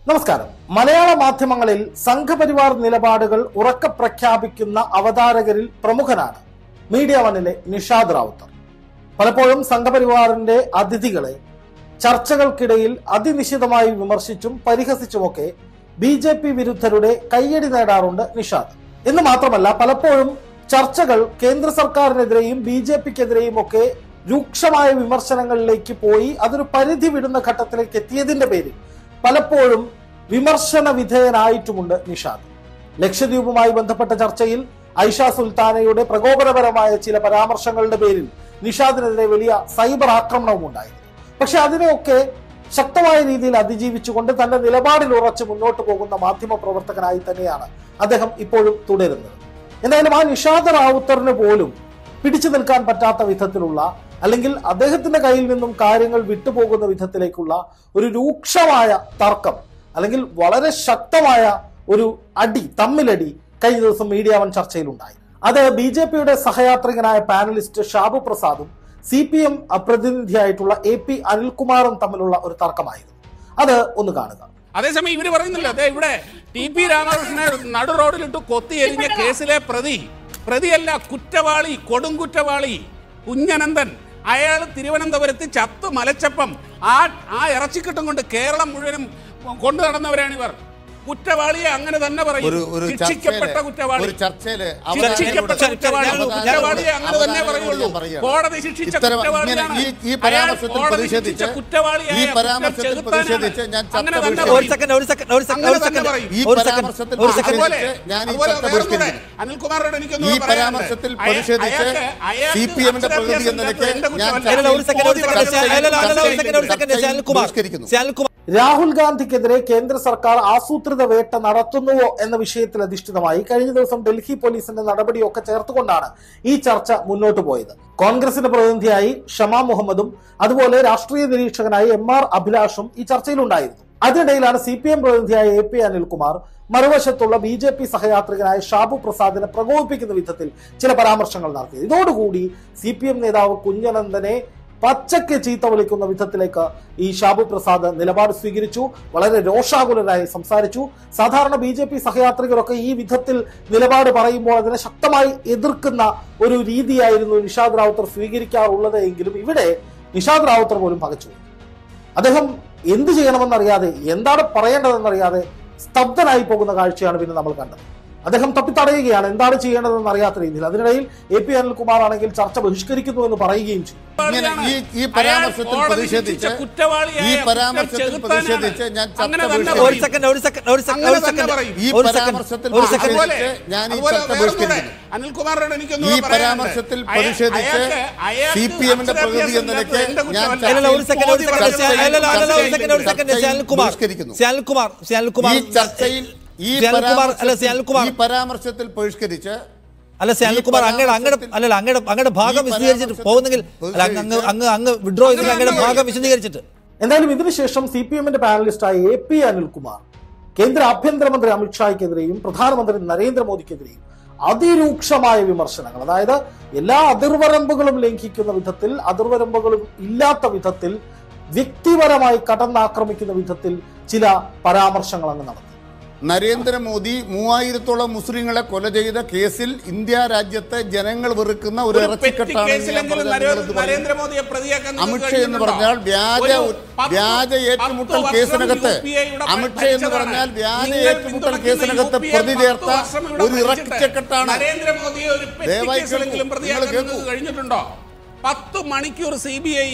നമസ്കാരം മലയാള മാധ്യമങ്ങളിൽ സംഘപരിവാർ നിലപാടുകൾ ഉറക്കെ പ്രഖ്യാപിക്കുന്ന അവതാരകരിൽ പ്രമുഖനാണ് മീഡിയ വണ്ണിലെ നിഷാദ് റാവുത്തർ പലപ്പോഴും സംഘപരിവാറിന്റെ അതിഥികളെ ചർച്ചകൾക്കിടയിൽ അതിനിശിതമായി വിമർശിച്ചും പരിഹസിച്ചുമൊക്കെ ബി ജെ പി വിരുദ്ധരുടെ കയ്യടി നേടാറുണ്ട് നിഷാദ് എന്ന് മാത്രമല്ല പലപ്പോഴും ചർച്ചകൾ കേന്ദ്ര സർക്കാരിനെതിരെയും ബി ജെ പിക്കെതിരെയും ഒക്കെ രൂക്ഷമായ വിമർശനങ്ങളിലേക്ക് പോയി അതൊരു പരിധി വിടുന്ന ഘട്ടത്തിലേക്ക് എത്തിയതിന്റെ പേരിൽ പലപ്പോഴും വിമർശന വിധേയനായിട്ടുമുണ്ട് നിഷാദ് ലക്ഷദ്വീപുമായി ബന്ധപ്പെട്ട ചർച്ചയിൽ ഐഷ സുൽത്താനയുടെ പ്രകോപനപരമായ ചില പരാമർശങ്ങളുടെ പേരിൽ നിഷാദിനെതിരെ വലിയ സൈബർ ആക്രമണവും ഉണ്ടായിരുന്നു പക്ഷെ അതിനെയൊക്കെ ശക്തമായ രീതിയിൽ അതിജീവിച്ചുകൊണ്ട് തന്റെ നിലപാടിൽ ഉറച്ച് മുന്നോട്ട് പോകുന്ന മാധ്യമ പ്രവർത്തകനായി തന്നെയാണ് അദ്ദേഹം ഇപ്പോഴും തുടരുന്നത് എന്തായാലും ആ നിഷാദ് റാവുത്തറിന് പോലും പിടിച്ചു നിൽക്കാൻ പറ്റാത്ത വിധത്തിലുള്ള അല്ലെങ്കിൽ അദ്ദേഹത്തിന്റെ കയ്യിൽ നിന്നും കാര്യങ്ങൾ വിട്ടുപോകുന്ന വിധത്തിലേക്കുള്ള ഒരു രൂക്ഷമായ തർക്കം അല്ലെങ്കിൽ വളരെ ശക്തമായ ഒരു അടി തമ്മിലടി കഴിഞ്ഞ ദിവസം മീഡിയ വൺ ചർച്ചയിലുണ്ടായി അത് ബി ജെ പിയുടെ സഹയാത്രികനായ പാനലിസ്റ്റ് ഷാബു പ്രസാദും സി പി എം പ്രതിനിധിയായിട്ടുള്ള എ പി അനിൽകുമാറും തമ്മിലുള്ള ഒരു തർക്കമായിരുന്നു അത് ഒന്ന് കാണുക അതേസമയം ഇവര് പറയുന്നില്ല അതെ ഇവിടെ ടി പി രാമകൃഷ്ണനെ നടു റോഡിലിട്ട് കൊത്തി എരിഞ്ഞ കേസിലെ പ്രതി പ്രതിയല്ല കുറ്റവാളി കൊടുങ്കുറ്റവാളി കുഞ്ഞനന്ദൻ അയാൾ തിരുവനന്തപുരത്ത് ചത്തു മലച്ചപ്പം ആ ആ ഇറച്ചിക്കിട്ടും കൊണ്ട് കേരളം മുഴുവനും കൊണ്ടു നടന്നവരാണ് ഇവർ കുറ്റവാളിയെ അങ്ങനെ തന്നെ പറയും ഒരു ഒരു ശിക്ഷിക്കപ്പെട്ട ചർച്ചയില് കുറ്റവാളി ഒരു ചർച്ചയില് ശിക്ഷിക്കപ്പെട്ട അവതാരകരോട് കുറ്റവാളി അവതാരകരോട് കുറ്റവാളിയെ അങ്ങനെ തന്നെ അവതാരകരോട് പറയുള്ളൂ ഞാൻ പറയുകയാണ്. കോടതി ശിക്ഷിച്ച ഇത്തരം ഇങ്ങനെ കുറ്റവാളിയാണ് ഈ ഈ അയാൾ പരാമർശത്തിൽ കോടതി പ്രതിഷേധിച്ച് ശിക്ഷിച്ച കുറ്റവാളിയായ ഈ പരാമർശത്തിൽ കുറ്റം പ്രതിഷേധിച്ച് ഞാൻ ചർച്ച അങ്ങനെ തന്നെ ബഹിഷ്കരിക്കുന്നു. ഒരു സെക്കൻഡ് ഒരു സെക്കൻഡ് ഒരു സെക്കൻഡ് അങ്ങനെ ഒരു തന്നെ സെക്കൻഡ് പറയും. ഈ ഒരു സെക്കൻഡ് പരാമർശത്തിൽ ഒരു സെക്കൻഡ് അതുപോലെ പ്രതിഷേധിച്ച് ഞാൻ ഈ അതുപോലെ ചർച്ച വേറൊന്നുകൂടെ ബഹിഷ്കരിക്കുന്നു. അനിൽകുമാറോട് എനിക്കൊന്ന് ഈ പറയാനുണ്ട്. പരാമർശത്തിൽ അയ- പ്രതിഷേധിച്ച് അയാൾക്ക് അയാൾക്ക് സി പി എമ്മിന്റെ പ്രതിനിധി എന്ന അക്ഷരാഭ്യാസം നിലയ്ക്ക് ഇല്ലാത്ത ഞാൻ കുറ്റമല്ല. അല്ലല്ല, ഒരു സെക്കൻഡ് ഒരു സെക്കൻഡ് ചർച്ചയിൽ- അല്ലല്ല, അല്ലല്ല, ഒരു സെക്കൻഡ് ഒരു സെക്കൻഡ് ചർച്ചയിൽ ശാൽകുമാർ ബഹിഷ്കരിക്കുന്നു. ശാൽകുമാർ രാഹുൽ ഗാന്ധിക്കെതിരെ കേന്ദ്ര സർക്കാർ ആസൂത്രിത വേട്ട നടത്തുന്നുവോ എന്ന വിഷയത്തിൽ അധിഷ്ഠിതമായി കഴിഞ്ഞ ദിവസം ഡൽഹി പോലീസിന്റെ നടപടിയൊക്കെ ചേർത്തുകൊണ്ടാണ് ഈ ചർച്ച മുന്നോട്ട് പോയത് കോൺഗ്രസിന്റെ പ്രതിനിധിയായി ഷമാ മുഹമ്മദും അതുപോലെ രാഷ്ട്രീയ നിരീക്ഷകനായി എം ആർ അഭിലാഷും ഈ ചർച്ചയിലുണ്ടായിരുന്നു അതിനിടയിലാണ് സി പി എം പ്രതിനിധിയായ എ പി അനിൽകുമാർ മറുവശത്തുള്ള ബി ജെ പി സഹയാത്രികനായ ഷാബു പ്രസാദിനെ പ്രകോപിപ്പിക്കുന്ന വിധത്തിൽ ചില പരാമർശങ്ങൾ നടത്തിയത് ഇതോടുകൂടി സി പി എം നേതാവ് കുഞ്ഞനന്ദനെ പച്ചയ്ക്ക് ചീത്ത വിളിക്കുന്ന വിധത്തിലേക്ക് ഈ ഷാബു പ്രസാദ് നിലപാട് സ്വീകരിച്ചു വളരെ രോഷാകുലരായി സംസാരിച്ചു സാധാരണ ബി ജെ പി സഹയാത്രികരൊക്കെ ഈ വിധത്തിൽ നിലപാട് പറയുമ്പോൾ അതിനെ ശക്തമായി എതിർക്കുന്ന ഒരു രീതിയായിരുന്നു നിഷാദ് റാവുത്തർ സ്വീകരിക്കാറുള്ളത് എങ്കിലും ഇവിടെ നിഷാദ് റാവുത്തർ പോലും പകച്ചുപോയി അദ്ദേഹം എന്ത് ചെയ്യണമെന്നറിയാതെ എന്താണ് പറയേണ്ടതെന്നറിയാതെ സ്തബ്ധനായി പോകുന്ന കാഴ്ചയാണ് പിന്നെ നമ്മൾ കണ്ടത് അദ്ദേഹം തപ്പിത്തടയുകയാണ് എന്താണ് ചെയ്യേണ്ടതെന്ന് അറിയാത്ത രീതിയിൽ അതിനിടയിൽ എ പി അനിൽകുമാർ ആണെങ്കിൽ ചർച്ച ബഹിഷ്കരിക്കുന്നു എന്ന് പറയുകയും ചെയ്തു ഇങ്ങനെ ഈ ഈ പരാമർശത്തിൽ അയാൾ കോടതി പ്രതിഷേധിച്ച് ശിക്ഷിച്ച കുറ്റവാളിയായ ഈ കുറ്റം പരാമർശത്തിൽ ചെറുത്താനാണ്. പ്രതിഷേധിച്ച് ഞാൻ ചർച്ച അങ്ങനെ തന്നെ ബഹിഷ്കരിക്കുന്നു. ഒരു സെക്കൻഡ് ഒരു സെക്കൻഡ് ഒരു സെക്കൻഡ് അങ്ങനെ ഒരു തന്നെ സെക്കൻഡ് പറയും. ഈ ഒരു സെക്കൻഡ് പരാമർശത്തിൽ ഒരു സെക്കൻഡ് അതുപോലെ പ്രതിഷേധിച്ച് ഞാൻ ഈ അതുപോലെ ചർച്ച വേറൊന്നുകൂടെ ബഹിഷ്കരിക്കുന്നു. അനിൽകുമാറിനോട് എനിക്കൊന്ന് ഈ പറയാനുണ്ട്. പരാമർശത്തിൽ അയാ- പ്രതിഷേധിച്ച് അയാൾക്ക്- അയാൾക്ക് സി പി എമ്മിന്റെ പ്രതിനിധി എന്ന അക്ഷരാഭ്യാസം നിലയ്ക്ക് ഇല്ലാത്ത ഞാൻ എന്റെ അല്ലല്ല ഒരു കുറ്റമല്ല. സെക്കൻഡ് ഒരു സെക്കൻഡ് ചർച്ചയിൽ- അല്ലല്ല അല്ലല്ല ഒരു സെക്കൻഡ് ഒരു സെക്കൻഡ് ചർച്ചയിൽ ശാൽകുമാർ ബഹിഷ്കരിക്കുന്നു. ശാൽകുമാർ ശാൽകുമാർ ഈ ചർച്ചയിൽ ഈ ശാൽകുമാർ അല്ല പരാമർശത്തിൽ ശാൽകുമാർ ഈ പരാമർശത്തിൽ ബഹിഷ്കരിച്ച് അല്ല ശാൽകുമാർ അങ്ങയുടെ അങ്ങയുടെ അല്ലല്ല അങ്ങയുടെ അങ്ങയുടെ ഭാഗം ഈ വിശദീകരിച്ചിട്ട് പരാമർശത്തിൽ പോകുന്നെങ്കിൽ അല്ല അങ്ങ് അങ്ങ് അങ്ങ് അങ്ങ് വിഡ്രോ ചെയ്തിട്ട് അങ്ങയുടെ ഭാഗം വിശദീകരിച്ചിട്ട് എന്തായാലും ഇതിനുശേഷം സി പി എമ്മിന്റെ പാനലിസ്റ്റായ എ പി അനിൽകുമാർ കേന്ദ്ര ആഭ്യന്തരമന്ത്രി അമിത്ഷായ്ക്കെതിരെയും പ്രധാനമന്ത്രി നരേന്ദ്രമോദിക്കെതിരെയും അതിരൂക്ഷമായ വിമർശനങ്ങൾ അതായത് എല്ലാ അതിർവരമ്പുകളും ലംഘിക്കുന്ന വിധത്തിൽ അതിർവരമ്പുകളും ഇല്ലാത്ത വിധത്തിൽ വ്യക്തിപരമായി കടന്നാക്രമിക്കുന്ന വിധത്തിൽ ചില പരാമർശങ്ങൾ അങ്ങ് നടത്തി നരേന്ദ്രമോദി മൂവായിരത്തോളം മുസ്ലിങ്ങളെ കൊല ചെയ്ത കേസിൽ ഇന്ത്യ രാജ്യത്തെ ജനങ്ങൾ വെറുക്കുന്ന ഒരു ഒരു പെറ്റി ഇറച്ചിക്കെട്ടാണ് എന്ന് ഞാൻ കേസിലെങ്കിലും പറഞ്ഞാൽ നരേ- നിങ്ങളെന്ത് പറയും? നരേന്ദ്രമോദിയെ പ്രതിയാക്കാൻ നിങ്ങൾക്ക് അമിത്ഷാ എന്ന് കഴിയുന്നുണ്ടോ? പറഞ്ഞാൽ വ്യാജ ഒരു പത്ത് വ്യാജ പത്ത് ഏറ്റുമുട്ടൽ വർഷം കേസിനകത്ത് UPA യുടെ അമിത്ഷാ എന്ന് ഭരിച്ചതാണ്. പറഞ്ഞാൽ വ്യാജ നിങ്ങൾ ഏറ്റുമുട്ടൽ പിന്തുണയ്ക്കുന്ന കേസിനകത്ത് UPA പ്രതി പത്ത് ചേർത്ത വർഷം ഇവിടെ ഒരു ഭരിച്ചിട്ട് ഇറക്കിച്ചക്കെട്ടാണ് നരേന്ദ്രമോദിയെ ഒരു പെറ്റി ദയവായി കേസിലെങ്കിലും കേൾക്കൂ. പ്രതിയാക്കാൻ നിങ്ങൾ നിങ്ങൾക്ക് കേൾക്കൂ. കഴിഞ്ഞിട്ടുണ്ടോ പത്ത് മണിക്കൂർ സി ബി ഐ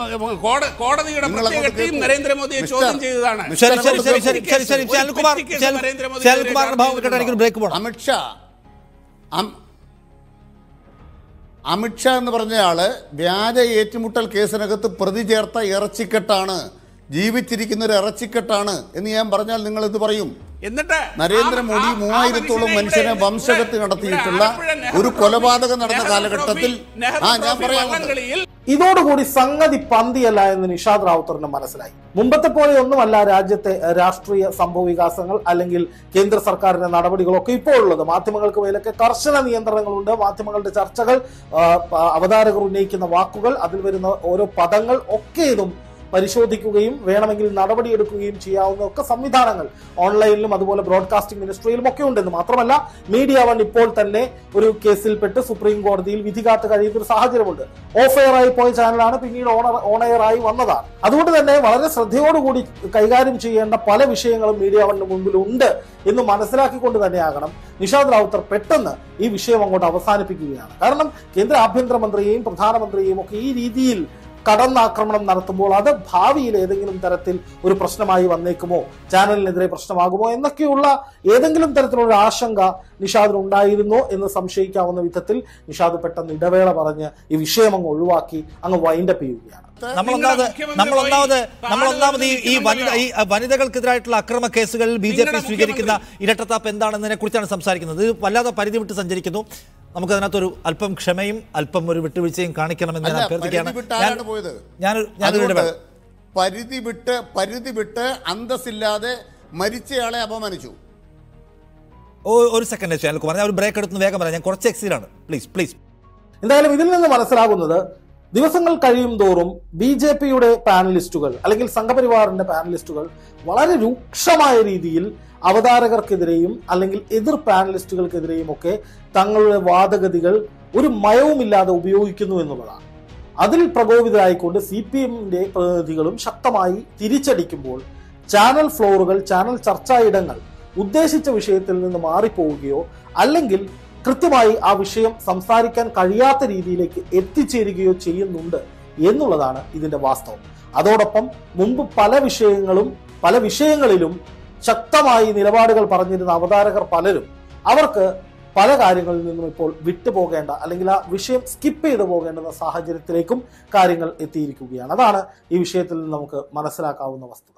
കോടതിയുടെ നിങ്ങൾ പ്രത്യേക അങ്ങോട്ട് ടീം കേൾക്കൂ. നരേന്ദ്രമോദിയെ മിസ്റ്റർ, ചോദ്യം ചെയ്തതാണ് മിസ്റ്റർ ശരി ശരി ശരി ശരി ശരി ശരി ഒരു ശാൽകുമാർ പെറ്റി കേസ് ശാൽ- നരേന്ദ്രമോദിക്കെതിരെ ശാൽകുമാറിന്റെ ഭാഗം കേട്ടോ എനിക്കൊരു ബ്രേക്ക് പോകണം അമിത്ഷാ അം- അമിത്ഷാ എന്ന് പറഞ്ഞയാള് വ്യാജ ഏറ്റുമുട്ടൽ കേസിനകത്ത് പ്രതി ചേർത്ത ഇറച്ചിക്കെട്ടാണ് ജീവിച്ചിരിക്കുന്ന ഒരു ഇറച്ചിക്കെട്ടാണ് എന്ന് ഞാൻ പറഞ്ഞാൽ നിങ്ങൾ ഇത് പറയും എന്നിട്ട് നരേന്ദ്രമോദി ആ- ആ- ആ മൂവായിരത്തോളം മനുഷ്യനെ ഇവിടെ- വംശഹത്യ ഇവിടെ നടത്തിയിട്ടുള്ള ആലപ്പുഴ നെഹ്റു ഒരു ട്രോഫി- കൊലപാതകം നടന്ന നെഹ്റു കാലഘട്ടത്തിൽ ട്രോഫി- നെഹ്റു ആ ഞാൻ ട്രോഫി പറയാം വള്ളംകളിയിൽ ഇതോടുകൂടി സംഗതി പന്തിയല്ല എന്ന് നിഷാദ് റാവുത്തറിന് മനസ്സിലായി മുമ്പത്തെ പോലെ ഒന്നുമല്ല രാജ്യത്തെ ഏഹ്, രാഷ്ട്രീയ സംഭവ വികാസങ്ങൾ അല്ലെങ്കിൽ കേന്ദ്ര സർക്കാരിന്റെ നടപടികളൊക്കെ ഇപ്പോൾ ഉള്ളത് മാധ്യമങ്ങൾക്ക് മേലൊക്കെ കർശന നിയന്ത്രണങ്ങളുണ്ട് മാധ്യമങ്ങളുടെ ചർച്ചകൾ ആ, പ- അവതാരകർ ഉന്നയിക്കുന്ന വാക്കുകൾ അതിൽ വരുന്ന ഓരോ പദങ്ങൾ ഒക്കെ ഇതും പരിശോധിക്കുകയും വേണമെങ്കിൽ നടപടിയെടുക്കുകയും ചെയ്യാവുന്ന ഒക്കെ സംവിധാനങ്ങൾ ഓൺലൈനിലും അതുപോലെ ബ്രോഡ്കാസ്റ്റിംഗ് മിനിസ്ട്രിയിലും ഒക്കെ ഉണ്ടെന്ന് മാത്രമല്ല മീഡിയ വൺ ഇപ്പോൾ തന്നെ ഒരു കേസിൽപ്പെട്ട് സുപ്രീം കോടതിയിൽ വിധി കാത്ത് കഴിയുന്ന ഒരു സാഹചര്യമുണ്ട് ഓഫ് എയർ ആയി പോയ ചാനലാണ് പിന്നീട് ഓണർ ഓൺ എയർ ആയി വന്നതാണ് അതുകൊണ്ട് തന്നെ വളരെ ശ്രദ്ധയോടുകൂടി കൈകാര്യം ചെയ്യേണ്ട പല വിഷയങ്ങളും മീഡിയ വണ്ണിന് മുമ്പിൽ ഉണ്ട് എന്ന് മനസ്സിലാക്കിക്കൊണ്ട് തന്നെയാകണം നിഷാദ് റാവുത്തർ പെട്ടെന്ന് ഈ വിഷയം അങ്ങോട്ട് അവസാനിപ്പിക്കുകയാണ് കാരണം കേന്ദ്ര ആഭ്യന്തരമന്ത്രിയെയും പ്രധാനമന്ത്രിയെയും ഒക്കെ ഈ രീതിയിൽ കടന്നാക്രമണം നടത്തുമ്പോൾ അത് ഭാവിയിൽ ഏതെങ്കിലും തരത്തിൽ ഒരു പ്രശ്നമായി വന്നേക്കുമോ ചാനലിനെതിരെ പ്രശ്നമാകുമോ എന്നൊക്കെയുള്ള ഏതെങ്കിലും തരത്തിലുള്ള ആശങ്ക നിഷാദിന് ഉണ്ടായിരുന്നോ എന്ന് സംശയിക്കാവുന്ന വിധത്തിൽ നിഷാദ് പെട്ടെന്ന് ഇടവേള പറഞ്ഞ് ഈ വിഷയം അങ്ങ് ഒഴിവാക്കി അങ്ങ് വൈൻഡപ്പ് ചെയ്യുകയാണ് നമ്മൾ നിങ്ങളുടെ ഒന്നാമത് മുഖ്യമന്ത്രി നമ്മൾ ഒന്നാമത് പോയി നമ്മൾ ഒന്നാമത് ഈ ഈ വനിത താഴെ ഈ വനിതകൾക്കെതിരായിട്ടുള്ള അക്രമ കേസുകളിൽ ബി ജെ പി നിങ്ങളുടെ സ്വീകരിക്കുന്ന ഇരട്ടത്താപ്പ് എന്താണെന്നതിനെ കുറിച്ചാണ് സംസാരിക്കുന്നത് ഇത് വല്ലാതെ പരിധി വിട്ട് സഞ്ചരിക്കുന്നു നമുക്ക് അതിനകത്തൊരു അല്പം ക്ഷമയും അല്പം ഒരു വിട്ടുവീഴ്ചയും കാണിക്കണമെന്ന് ഞാൻ അല്ല അഭ്യർത്ഥിക്കുകയാണ് പരിധി വിട്ടാണ് ഞാൻ- പോയത് ഞാനൊരു ഞാനൊരു അതുകൊണ്ട് ഇടവേള പരിധി വിട്ട് പരിധി വിട്ട് അന്തസ്സില്ലാതെ മരിച്ചയാളെ അപമാനിച്ചു ഓ- ഒരു സെക്കൻഡ് ചാനൽ ഞാൻ ഒരു ബ്രേക്ക് എടുത്ത് വേഗം പറയാം ഞാൻ കുറച്ച് എക്സീഡാണ് പ്ലീസ് പ്ലീസ് എന്തായാലും ഇതിൽ നിന്ന് മനസ്സിലാകുന്നത് ദിവസങ്ങൾ കഴിയും തോറും ബി ജെ പിയുടെ പാനലിസ്റ്റുകൾ അല്ലെങ്കിൽ സംഘപരിവാറിന്റെ പാനലിസ്റ്റുകൾ വളരെ രൂക്ഷമായ രീതിയിൽ അവതാരകർക്കെതിരെയും അല്ലെങ്കിൽ എതിർ പാനലിസ്റ്റുകൾക്കെതിരെയും ഒക്കെ തങ്ങളുടെ വാദഗതികൾ ഒരു മയവുമില്ലാതെ ഉപയോഗിക്കുന്നു എന്നുള്ളതാണ് അതിൽ പ്രകോപിതരായിക്കൊണ്ട് സി പി എമ്മിന്റെ പ്രതിനിധികളും ശക്തമായി തിരിച്ചടിക്കുമ്പോൾ ചാനൽ ഫ്ലോറുകൾ ചാനൽ ചർച്ചാ ഇടങ്ങൾ ഉദ്ദേശിച്ച വിഷയത്തിൽ നിന്ന് മാറിപ്പോവുകയോ അല്ലെങ്കിൽ കൃത്യമായി ആ വിഷയം സംസാരിക്കാൻ കഴിയാത്ത രീതിയിലേക്ക് എത്തിച്ചേരുകയോ ചെയ്യുന്നുണ്ട് എന്നുള്ളതാണ് ഇതിന്റെ വാസ്തവം അതോടൊപ്പം മുമ്പ് പല വിഷയങ്ങളും പല വിഷയങ്ങളിലും ശക്തമായി നിലപാടുകൾ പറഞ്ഞിരുന്ന അവതാരകർ പലരും അവർക്ക് പല കാര്യങ്ങളിൽ നിന്നും ഇപ്പോൾ വിട്ടുപോകേണ്ട അല്ലെങ്കിൽ ആ വിഷയം സ്കിപ്പ് ചെയ്തു പോകേണ്ടുന്ന സാഹചര്യത്തിലേക്കും കാര്യങ്ങൾ എത്തിയിരിക്കുകയാണ് അതാണ് ഈ വിഷയത്തിൽ നിന്ന് നമുക്ക് മനസ്സിലാക്കാവുന്ന വസ്തുത